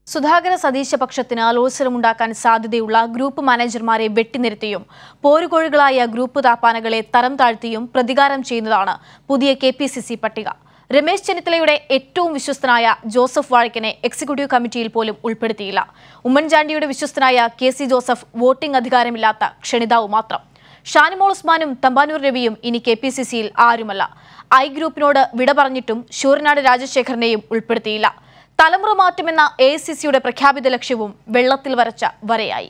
സുധാകര സതീശ പക്ഷത്തിന് അലോസരമുണ്ടാക്കാൻ സാധ്യതയുള്ള group മാനേജർമാരെ വെട്ടിനിരത്തിയും പോരുകോഴികളായ group താപ്പാനകളെ തരം താഴ്ത്തിയും പ്രതികാരം ചെയ്യുന്നതാണ് പുതിയ കെ പി സി സി പട്ടിക രമേശ് ചെന്നിത്തലയുടെ ഏറ്റവും വിശ്വസ്തനായ ജോസഫ് വാഴക്കിനെ എക്സിക്യൂട്ടീവ് കമ്മിറ്റിയിൽ പോലും ഉൾപ്പെടുത്തിയില്ല ഉമ്മൻചാണ്ടിയുടെ വിശ്വസ്തനായ കെ സി ജോസഫ് വോട്ടിംഗ് അധികാരമില്ലാത്ത ക്ഷണിതാവ് മാത്രം ഷാനിമോൾ ഉസ്മാനും തമ്പാനൂർ രവിയും ഇനി കെ പി സി സിയിൽ ആരുമല്ല ഐ ഗ്രൂപ്പിനോട് വിട പറഞ്ഞിട്ടും ശൂരനാട് രാജശേഖരനെയും ഉൾപ്പെടുത്തിയില്ല തലമുറ മാറ്റമെന്ന എ ഐ സി സിയുടെ പ്രഖ്യാപിത ലക്ഷ്യവും വെള്ളത്തിൽ വരച്ച വരയായി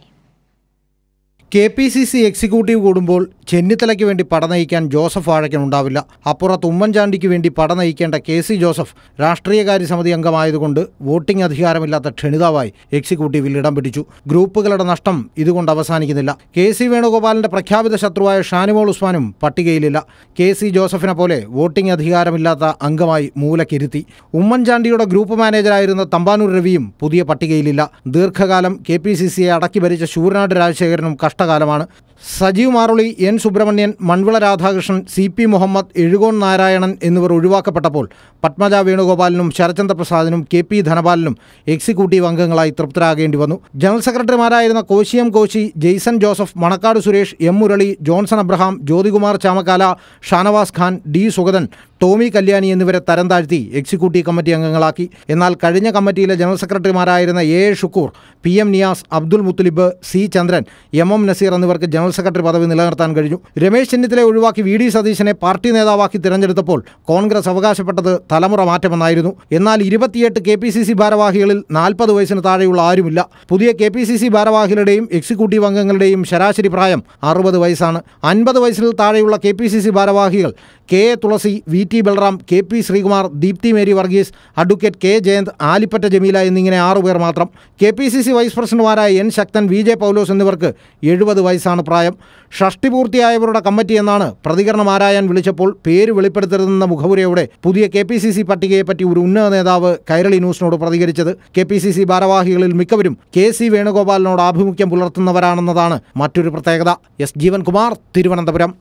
K P C C executive കൂടുമ്പോൾ ചെന്നിത്തലയ്ക്ക് വേണ്ടി പട നയിക്കാൻ ജോസഫ് വാഴയ്ക്കനുണ്ടാവില്ല അപ്പുറത്ത് ഉമ്മൻചാണ്ടിക്ക് വേണ്ടി പട നയിക്കേണ്ട കെ സി ജോസഫ് രാഷ്ട്രീയകാര്യ സമിതി അംഗമായതുകൊണ്ട് വോട്ടിംഗ് അധികാരമില്ലാത്ത ക്ഷണിതാവായി എക്സിക്യൂട്ടീവിൽ ഇടം പിടിച്ചു ഗ്രൂപ്പുകളുടെ നഷ്ടം ഇതുകൊണ്ട് അവസാനിക്കുന്നില്ല കെ സി വേണുഗോപാലിന്റെ പ്രഖ്യാപിത ശത്രുവായ ഷാനിമോൾ ഉസ്മാനും പട്ടികയിലില്ല കെ സി ജോസഫിനെ പോലെ വോട്ടിംഗ് അധികാരമില്ലാത്ത അംഗമായി മൂലക്കിരുത്തി ഉമ്മൻചാണ്ടിയുടെ ഗ്രൂപ്പ് മാനേജറായിരുന്ന തമ്പാനൂർ രവിയും പുതിയ പട്ടികയിലില്ല ദീർഘകാലം കെ പി സി സിയെ അടക്കി ഭരിച്ച ശൂരനാട് രാജശേഖരനും കഷ്ടകാലമാണ് Sajeev Maruli N Subramanian Manvila Radhakrishnan C P Muhammad Ezhukone Narayanan എന്നിവർ ഒഴിവാക്കപ്പെട്ടപ്പോൾ പത്മജ വേണുഗോപാലിനും ശരചന്ദ്ര പ്രസാദിനും കെ പി ധനപാലിനും എക്സിക്യൂട്ടീവ് അംഗങ്ങളായി തൃപ്തരാകേണ്ടി വന്നു ജനറൽ സെക്രട്ടറിമാരായിരുന്ന കോശിയം കോശി ജെയ്സൺ ജോസഫ് മണക്കാട് സുരേഷ് എം മുരളി ജോൺസൺ അബ്രഹാം ജ്യോതികുമാർ ചാമക്കാല ഷാനവാസ് ഖാൻ ഡി സുഗതൻ ടോമി കല്യാണി എന്നിവരെ തരം താഴ്ത്തി എക്സിക്യൂട്ടീവ് കമ്മിറ്റി അംഗങ്ങളാക്കി എന്നാൽ കഴിഞ്ഞ കമ്മിറ്റിയിലെ ജനറൽ സെക്രട്ടറിമാരായിരുന്ന A A Shukkoor P M Niyas Abdul Muthalib C Chandran M M Naseer എന്നിവർക്ക് ജനറൽ സെക്രട്ടറി പദവി നിലനിർത്താൻ കഴിഞ്ഞു രമേശ് ചെന്നിത്തലയെ ഒഴിവാക്കി വി ഡി സതീശനെ പാർട്ടി നേതാവാക്കി തിരഞ്ഞെടുത്തപ്പോൾ കോൺഗ്രസ് അവകാശപ്പെട്ടത് തലമുറ മാറ്റമെന്നായിരുന്നു എന്നാൽ ഇരുപത്തിയെട്ട് കെ പി സി സി ഭാരവാഹികളിൽ നാൽപ്പത് വയസ്സിന് താഴെയുള്ള ആരുമില്ല പുതിയ കെ പി സി സി ഭാരവാഹികളുടെയും എക്സിക്യൂട്ടീവ് അംഗങ്ങളുടെയും ശരാശരി പ്രായം അറുപത് വയസ്സാണ് അൻപത് വയസ്സിൽ താഴെയുള്ള കെ പി സി സി ഭാരവാഹികൾ K A Thulasi V T Balram K P Sreekumar Deepthi Mary Varghese advocate K Jayant Alipatta Jameela എന്നിങ്ങനെ ആറുപേർ മാത്രം K P C C vice പ്രസിഡന്റുമാരായ N Sakthan V J Paulose എന്നിവർക്ക് എഴുപത് വയസ്സാണ് പ്രായം ഷഷ്ടി പൂർത്തിയായവരുടെ കമ്മിറ്റി എന്നാണ് പ്രതികരണം ആരായാൻ വിളിച്ചപ്പോൾ പേര് വെളിപ്പെടുത്തരുതെന്ന മുഖവുരയോടെ പുതിയ കെ പി സി സി പട്ടികയെപ്പറ്റി ഒരു ഉന്നത നേതാവ് കൈരളി ന്യൂസിനോട് പ്രതികരിച്ചത് കെ പി സി സി ഭാരവാഹികളിൽ മിക്കവരും കെ സി വേണുഗോപാലിനോട് ആഭിമുഖ്യം പുലർത്തുന്നവരാണെന്നതാണ് മറ്റൊരു പ്രത്യേകത എസ് ജീവൻകുമാർ തിരുവനന്തപുരം